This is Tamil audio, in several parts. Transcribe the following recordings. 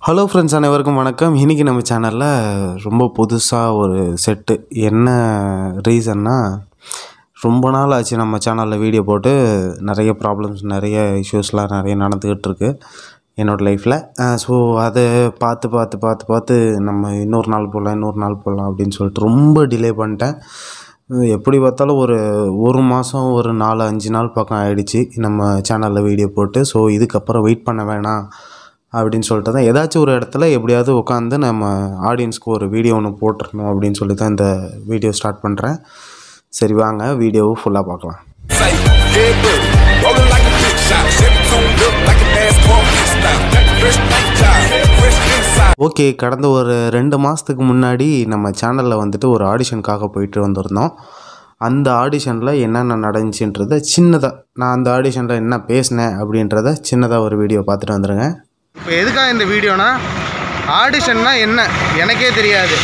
ஹலோ ஃப்ரெண்ட்ஸ் அனைவருக்கும் வணக்கம் இன்றைக்கி நம்ம சேனலில் ரொம்ப புதுசாக ஒரு செட்டு என்ன ரீசன்னா ரொம்ப நாள் ஆச்சு நம்ம சேனலில் வீடியோ போட்டு நிறைய ப்ராப்ளம்ஸ் நிறைய இஷ்யூஸ்லாம் நிறைய நடந்துக்கிட்டு இருக்கு என்னோடய லைஃப்பில் ஸோ அதை பார்த்து பார்த்து பார்த்து பார்த்து நம்ம இன்னொரு நாள் போடலாம் இன்னொரு நாள் போடலாம் அப்படின்னு சொல்லிட்டு ரொம்ப டிலே பண்ணிட்டேன் எப்படி பார்த்தாலும் ஒரு ஒரு மாதம் ஒரு நாலு அஞ்சு நாள் பக்கம் ஆயிடுச்சு நம்ம சேனலில் வீடியோ போட்டு ஸோ இதுக்கப்புறம் வெயிட் பண்ண வேணாம் அப்படின்னு சொல்லிட்டு தான் ஏதாச்சும் ஒரு இடத்துல எப்படியாவது உட்காந்து நம்ம ஆடியன்ஸ்க்கு ஒரு வீடியோ ஒன்று போட்டுருணும் அப்படின்னு சொல்லி தான் இந்த வீடியோ ஸ்டார்ட் பண்ணுறேன் சரி வாங்க வீடியோவை ஃபுல்லாக பார்க்கலாம் Say, yeah, boo. Rolling like a big shot. Chevy tuned up like a NASCAR pit stop. Got the fresh paint job. Fresh inside. Okay கடந்த ஒரு ரெண்டு மாதத்துக்கு முன்னாடி நம்ம சேனலில் வந்துட்டு ஒரு ஆடிஷனுக்காக போயிட்டு வந்திருந்தோம் அந்த ஆடிஷனில் என்னென்ன நடந்துச்சுன்றத சின்னதாக நான் அந்த ஆடிஷனில் என்ன பேசினேன் அப்படின்றத சின்னதாக ஒரு வீடியோ பார்த்துட்டு வந்துடுங்க இப்போ எதுக்காக இந்த வீடியோனா ஆடிஷன்னா என்ன எனக்கே தெரியாது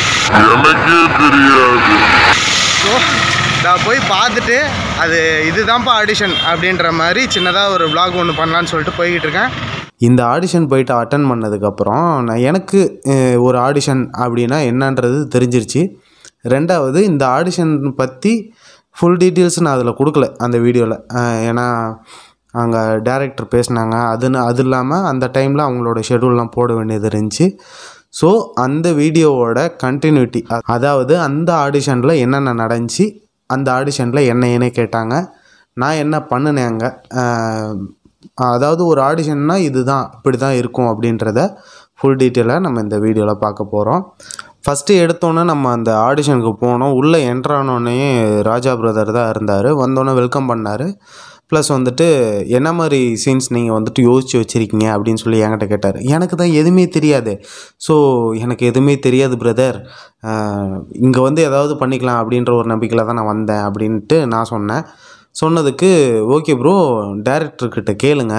ஸோ நான் போய் பார்த்துட்டு அது இதுதான்ப்பா ஆடிஷன் அப்படின்ற மாதிரி சின்னதாக ஒரு vlog ஒன்று பண்ணலான்னு சொல்லிட்டு போய்கிட்டு இருக்கேன் இந்த ஆடிஷன் போயிட்டு அட்டன் பண்ணதுக்கப்புறம் நான் எனக்கு அஹ், ஒரு ஆடிஷன் அப்படின்னா என்னன்றது தெரிஞ்சிருச்சு ரெண்டாவது இந்த ஆடிஷன் பற்றி ஃபுல் டீட்டெயில்ஸ் நான் அதில் கொடுக்கல அந்த வீடியோவில் ஏன்னா அங்கே டேரக்டர் பேசினாங்க அதுன்னு அது இல்லாமல் அந்த டைமில் அவங்களோட ஷெடியூல்லாம் போட வேண்டியது இருந்துச்சு ஸோ அந்த வீடியோவோட கண்டினியூட்டி அதாவது அந்த ஆடிஷனில் என்னென்ன நடந்துச்சு அந்த ஆடிஷனில் என்ன என்ன கேட்டாங்க நான் என்ன பண்ணினேங்க அதாவது ஒரு ஆடிஷன்னா இதுதான் இப்படி தான் இருக்கும் அப்படின்றத ஃபுல் டீட்டெயிலாக நம்ம இந்த வீடியோவில் பார்க்க போகிறோம் ஃபஸ்ட்டு எடுத்தோன்னே நம்ம அந்த ஆடிஷனுக்கு போனோம் உள்ளே என்ட்ரானோடனே ராஜா பிரதர் தான் இருந்தார் வந்தோடனே வெல்கம் பண்ணார் ப்ளஸ் வந்துட்டு என்ன மாதிரி சீன்ஸ் நீங்கள் வந்துட்டு யோசித்து வச்சுருக்கீங்க அப்படின்னு சொல்லி என்கிட்ட கேட்டார் எனக்கு தான் எதுவுமே தெரியாது ஸோ எனக்கு எதுவுமே தெரியாது பிரதர் இங்கே வந்து ஏதாவது பண்ணிக்கலாம் அப்படின்ற ஒரு நம்பிக்கையில் தான் நான் வந்தேன் அப்படின்ட்டு நான் சொன்னேன் சொன்னதுக்கு ஓகே ப்ரோ டேரக்டர்கிட்ட கேளுங்க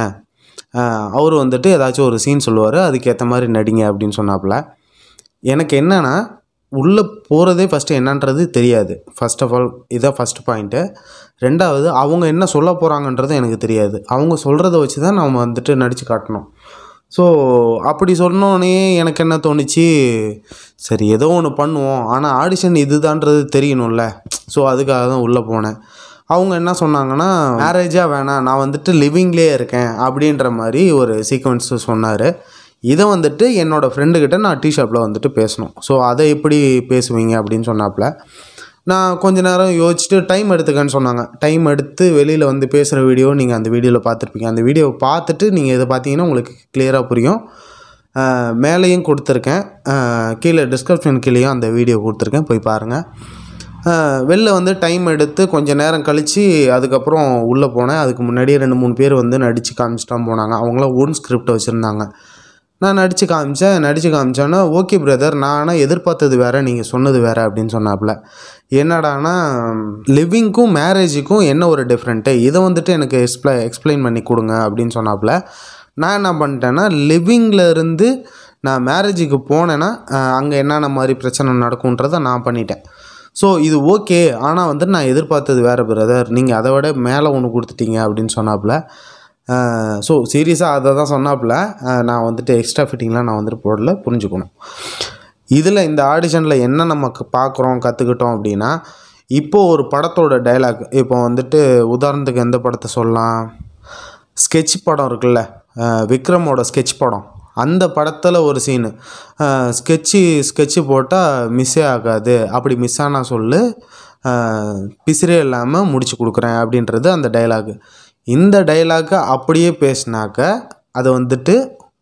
அவர் வந்துட்டு ஏதாச்சும் ஒரு சீன் சொல்லுவார் அதுக்கேற்ற மாதிரி நடிங்க அப்படின்னு சொன்னாப்புல எனக்கு என்னென்னா உள்ளே போகிறதே ஃபஸ்ட்டு என்னன்றது தெரியாது ஃபர்ஸ்ட் ஆஃப் ஆல் இதான் ஃபஸ்ட் பாயிண்ட்டு ரெண்டாவது அவங்க என்ன சொல்ல போகிறாங்கன்றது எனக்கு தெரியாது அவங்க சொல்கிறத வச்சு தான் நம்ம வந்துட்டு நடித்து காட்டணும் ஸோ அப்படி சொன்னோடனே எனக்கு என்ன தோணுச்சு சரி ஏதோ ஒன்று பண்ணுவோம் ஆனால் ஆடிஷன் இதுதான்றது தெரியணும்ல ஸோ அதுக்காக தான் உள்ளே போனேன் அவங்க என்ன சொன்னாங்கன்னா மேரேஜாக வேணாம் நான் வந்துட்டு லிவிங்லேயே இருக்கேன் அப்படின்ற மாதிரி ஒரு சீக்வன்ஸ் சொன்னார் இதை வந்துட்டு என்னோடய ஃப்ரெண்டுக்கிட்ட நான் டீ ஷாப்பில் வந்துட்டு பேசணும் ஸோ அதை எப்படி பேசுவீங்க அப்படின்னு சொன்னாப்புல நான் கொஞ்ச நேரம் யோசிச்சுட்டு டைம் எடுத்துக்கன்னு சொன்னாங்க டைம் எடுத்து வெளியில் வந்து பேசுகிற வீடியோ நீங்கள் அந்த வீடியோவில் பார்த்துருப்பீங்க அந்த வீடியோவை பார்த்துட்டு நீங்கள் இதை பார்த்தீங்கன்னா உங்களுக்கு கிளியராக புரியும் அஹ் மேலேயும் கொடுத்துருக்கேன் அஹ் கீழே டிஸ்கிரிப்ஷன் கீழேயும் அந்த வீடியோ கொடுத்துருக்கேன் போய் பாருங்கள் அஹ் வெளில வந்து டைம் எடுத்து கொஞ்ச நேரம் கழித்து அதுக்கப்புறம் உள்ளே போனேன் அதுக்கு முன்னாடியே ரெண்டு மூணு பேர் வந்து நடித்து காமிச்சிட்டான் போனாங்க அவங்களாம் ஓன் ஸ்கிரிப்ட் வச்சுருந்தாங்க நான் நடித்து காமிச்சேன் நடித்து காமிச்சோன்னா ஓகே பிரதர் நான் ஆனால் எதிர்பார்த்தது வேறு நீங்கள் சொன்னது வேறு அப்படின்னு சொன்னாப்புல என்னடானா லிவிங்க்கும் மேரேஜுக்கும் என்ன ஒரு டிஃப்ரெண்ட்டு இதை வந்துட்டு எனக்கு எக்ஸ்ப்ளை எக்ஸ்பிளைன் பண்ணி கொடுங்க அப்படின்னு சொன்னாப்புல நான் என்ன பண்ணிட்டேன்னா லிவிங்கில் இருந்து நான் மேரேஜுக்கு போனேன்னா அங்கே என்னென்ன மாதிரி பிரச்சனை நடக்குன்றதை நான் பண்ணிட்டேன் ஸோ இது ஓகே ஆனால் வந்துட்டு நான் எதிர்பார்த்தது வேறு பிரதர் நீங்கள் அதை விட மேலே ஒன்று கொடுத்துட்டீங்க அப்படின்னு சொன்னாப்புல ஸோ சீரியஸாக அதை தான் சொன்னாப்புல அஹ் நான் வந்துட்டு எக்ஸ்ட்ரா ஃபிட்டிங்லாம் நான் வந்துட்டு போடல புரிஞ்சுக்கணும் இதில் இந்த ஆடிஷனில் என்ன நமக்கு பார்க்குறோம் கற்றுக்கிட்டோம் அப்படின்னா இப்போது ஒரு படத்தோட டைலாக் இப்போ வந்துட்டு உதாரணத்துக்கு எந்த படத்தை சொல்லலாம் ஸ்கெட்ச் படம் இருக்குல்ல அஹ் விக்ரமோட ஸ்கெட்ச் படம் அந்த படத்தில் ஒரு சீனு ஸ்கெட்சு ஸ்கெட்சு போட்டால் மிஸ்ஸே ஆகாது அப்படி மிஸ் ஆனால் சொல்லு அஹ் பிசிறே இல்லாமல் முடிச்சு கொடுக்குறேன் அப்படின்றது அந்த டைலாகு இந்த டைலாக்கை அப்படியே பேசினாக்க அது வந்துட்டு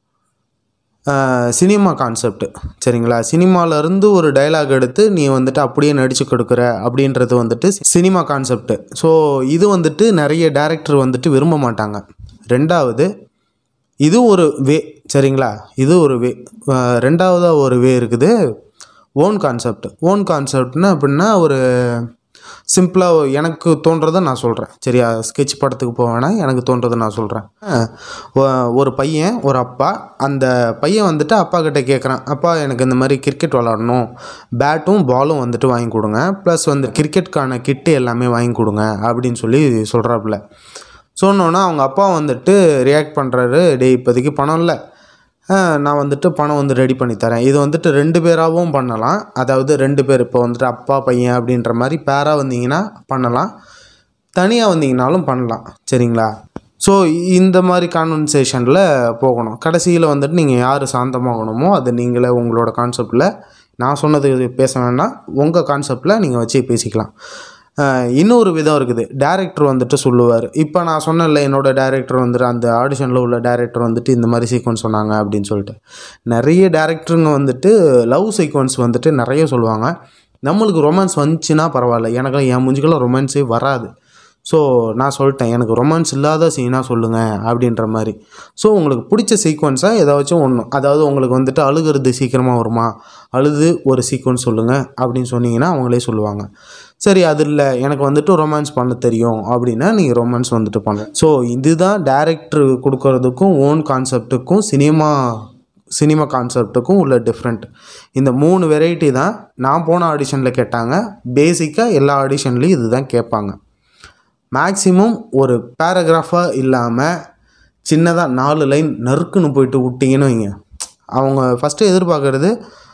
சினிமா கான்செப்ட் சரிங்களா சினிமாலேருந்து ஒரு டைலாக் எடுத்து நீ வந்துட்டு அப்படியே நடித்து கொடுக்குற அப்படின்றது வந்துட்டு சினிமா கான்செப்ட் ஸோ இது வந்துட்டு நிறைய டேரக்டர் வந்துட்டு விரும்ப மாட்டாங்க ரெண்டாவது இது ஒரு வே சரிங்களா இது ஒரு வே ரெண்டாவதாக ஒரு வே இருக்குது ஓன் கான்செப்ட் ஓன் கான்செப்ட்னா அப்படின்னா ஒரு சிம்பிளாக எனக்கு தோன்றதை நான் சொல்கிறேன் சரியா ஸ்கெட்ச் படத்துக்கு போவேனா எனக்கு தோன்றதை நான் சொல்கிறேன் ஒரு பையன் ஒரு அப்பா அந்த பையன் வந்துட்டு அப்பா கிட்ட கேட்குறான் அப்பா எனக்கு இந்த மாதிரி கிரிக்கெட் விளாடணும் பேட்டும் பாலும் வந்துட்டு வாங்கி கொடுங்க ப்ளஸ் வந்து கிரிக்கெட்கான கிட்டு எல்லாமே வாங்கி கொடுங்க அப்படின்னு சொல்லி சொல்கிறாப்புல சொன்னோன்னா அவங்க அப்பா வந்துட்டு ரியாக்ட் பண்ணுறாரு டேய் இப்போதைக்கு பணம் இல்லை அஹ், நான் வந்துட்டு பணம் வந்து ரெடி பண்ணி தரேன் இது வந்துட்டு ரெண்டு பேராகவும் பண்ணலாம் அதாவது ரெண்டு பேர் இப்போ வந்துட்டு அப்பா பையன் அப்படின்ற மாதிரி பேராக வந்தீங்கன்னா பண்ணலாம் தனியாக வந்தீங்கனாலும் பண்ணலாம் சரிங்களா ஸோ இந்த மாதிரி கான்வர்சேஷனில் போகணும் கடைசியில் வந்துட்டு நீங்கள் யார் சாந்தமாகணுமோ அது நீங்களே உங்களோட கான்செப்டில் நான் சொன்னது பேச வேணாம் உங்கள் கான்செப்டில் நீங்கள் வச்சு பேசிக்கலாம் அஹ் இன்னொரு விதம் இருக்குது டேரக்டர் வந்துட்டு சொல்லுவார் இப்போ நான் சொன்னேன்ல என்னோட டேரக்டர் வந்துட்டு அந்த ஆடிஷனில் உள்ள டேரக்டர் வந்துட்டு இந்த மாதிரி சீக்வன்ஸ் சொன்னாங்க அப்படின்னு சொல்லிட்டு நிறைய டேரக்டருங்க வந்துட்டு லவ் சீக்வன்ஸ் வந்துட்டு நிறைய சொல்லுவாங்க நம்மளுக்கு ரொமான்ஸ் வந்துச்சுன்னா பரவாயில்ல எனக்கு என் மூஞ்சிக்கெல்லாம் ரொமான்ஸே வராது ஸோ நான் சொல்லிட்டேன் எனக்கு ரொமான்ஸ் இல்லாத சீனாக சொல்லுங்கள் அப்படின்ற மாதிரி ஸோ உங்களுக்கு பிடிச்ச சீக்வன்ஸாக ஏதாச்சும் ஒன்று அதாவது உங்களுக்கு வந்துட்டு அழுகிறது சீக்கிரமாக வருமா அழுது ஒரு சீக்வன்ஸ் சொல்லுங்கள் அப்படின்னு சொன்னீங்கன்னா அவங்களே சொல்லுவாங்க சரி அது இல்லை எனக்கு வந்துட்டு ரொமான்ஸ் பண்ண தெரியும் அப்படின்னா நீங்கள் ரொமான்ஸ் வந்துட்டு பண்ண ஸோ இதுதான் டேரக்டர் கொடுக்கறதுக்கும் ஓன் கான்செப்ட்டுக்கும் சினிமா சினிமா கான்செப்ட்டுக்கும் உள்ள டிஃப்ரெண்ட் இந்த மூணு வெரைட்டி தான் நான் போன ஆடிஷனில் கேட்டாங்க பேசிக்காக எல்லா ஆடிஷன்லேயும் இதுதான் கேட்பாங்க மேக்ஸிமம் ஒரு பேராகிராஃபாக இல்லாமல் சின்னதாக நாலு லைன் நறுக்குன்னு போயிட்டு விட்டிங்கன்னு வைங்க அவங்க ஃபஸ்ட்டு எதிர்பார்க்கறது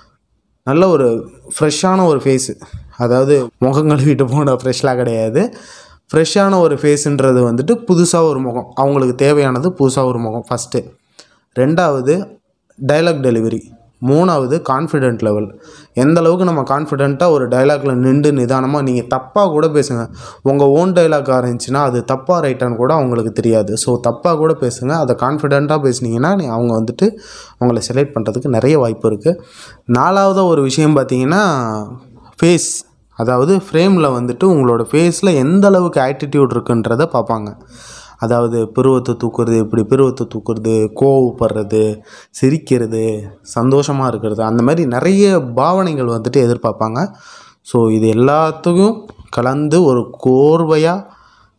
நல்ல ஒரு ஃப்ரெஷ்ஷான ஒரு ஃபேஸு அதாவது முகம் கழுவிட்டு போன ஃப்ரெஷ்லாம் கிடையாது ஃப்ரெஷ்ஷான ஒரு ஃபேஸுன்றது வந்துட்டு புதுசாக ஒரு முகம் அவங்களுக்கு தேவையானது புதுசாக ஒரு முகம் ஃபஸ்ட்டு ரெண்டாவது டைலாக் டெலிவரி மூணாவது கான்ஃபிடென்ட் லெவல் எந்த அளவுக்கு நம்ம கான்ஃபிடென்ட்டாக ஒரு டைலாக்ல நின்று நிதானமாக நீங்கள் தப்பாக கூட பேசுங்க உங்கள் ஓன் டைலாக்காக இருந்துச்சுன்னா அது தப்பாக ரைட்டான்னு கூட அவங்களுக்கு தெரியாது ஸோ தப்பாக கூட பேசுங்க அதை கான்ஃபிடென்ட்டாக பேசுனீங்கன்னா நீ அவங்க வந்துட்டு உங்களை செலக்ட் பண்ணுறதுக்கு நிறைய வாய்ப்பு இருக்குது நாலாவது ஒரு விஷயம் பார்த்தீங்கன்னா ஃபேஸ் அதாவது ஃப்ரேமில் வந்துட்டு உங்களோட ஃபேஸில் எந்த அளவுக்கு ஆட்டிடியூட் இருக்குன்றதை பார்ப்பாங்க அதாவது பருவத்தை தூக்குறது இப்படி பருவத்தை தூக்குறது கோவப்படுறது சிரிக்கிறது சந்தோஷமாக இருக்கிறது அந்த மாதிரி நிறைய பாவனைகள் வந்துட்டு எதிர்பார்ப்பாங்க ஸோ இது எல்லாத்துக்கும் கலந்து ஒரு கோர்வையாக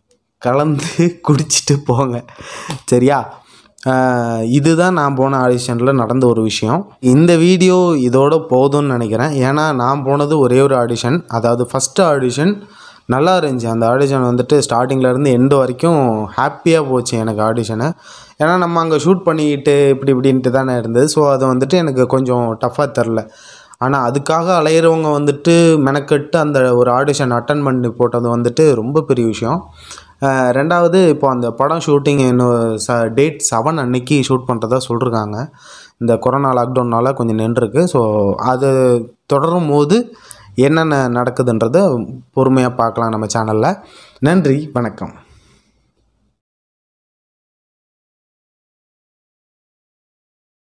கலந்து குடிச்சிட்டு போங்க சரியா ஆஹ் இதுதான் நான் போன ஆடிஷனில் நடந்த ஒரு விஷயம் இந்த வீடியோ இதோட போதும்னு நினைக்கிறேன் ஏன்னா நான் போனது ஒரே ஒரு ஆடிஷன் அதாவது ஃபஸ்ட்டு ஆடிஷன் நல்லா இருந்துச்சு அந்த ஆடிஷன் வந்துட்டு ஸ்டார்டிங்கில் இருந்து எண்டு வரைக்கும் ஹாப்பியாக போச்சு எனக்கு ஆடிஷனு ஏன்னா நம்ம அங்கே ஷூட் பண்ணிக்கிட்டு இப்படி இப்படின்ட்டு தானே இருந்தது ஸோ அது வந்துட்டு எனக்கு கொஞ்சம் டஃப்பாக தெரில ஆனால் அதுக்காக அலையிறவங்க வந்துட்டு மெனக்கெட்டு அந்த ஒரு ஆடிஷன் அட்டன் பண்ணி போட்டது வந்துட்டு ரொம்ப பெரிய விஷயம் அஹ் ரெண்டாவது இப்போ அந்த படம் ஷூட்டிங் இன்னும் ச டேட் செவன் அன்னைக்கு ஷூட் பண்ணுறதா சொல்லிருக்காங்க இந்த கொரோனா லாக்டவுனால் கொஞ்சம் நின்றுருக்கு ஸோ அது தொடரும் போது என்னென்ன நடக்குதுன்றதை பொறுமையாக பார்க்கலாம் நம்ம சேனலில் நன்றி வணக்கம்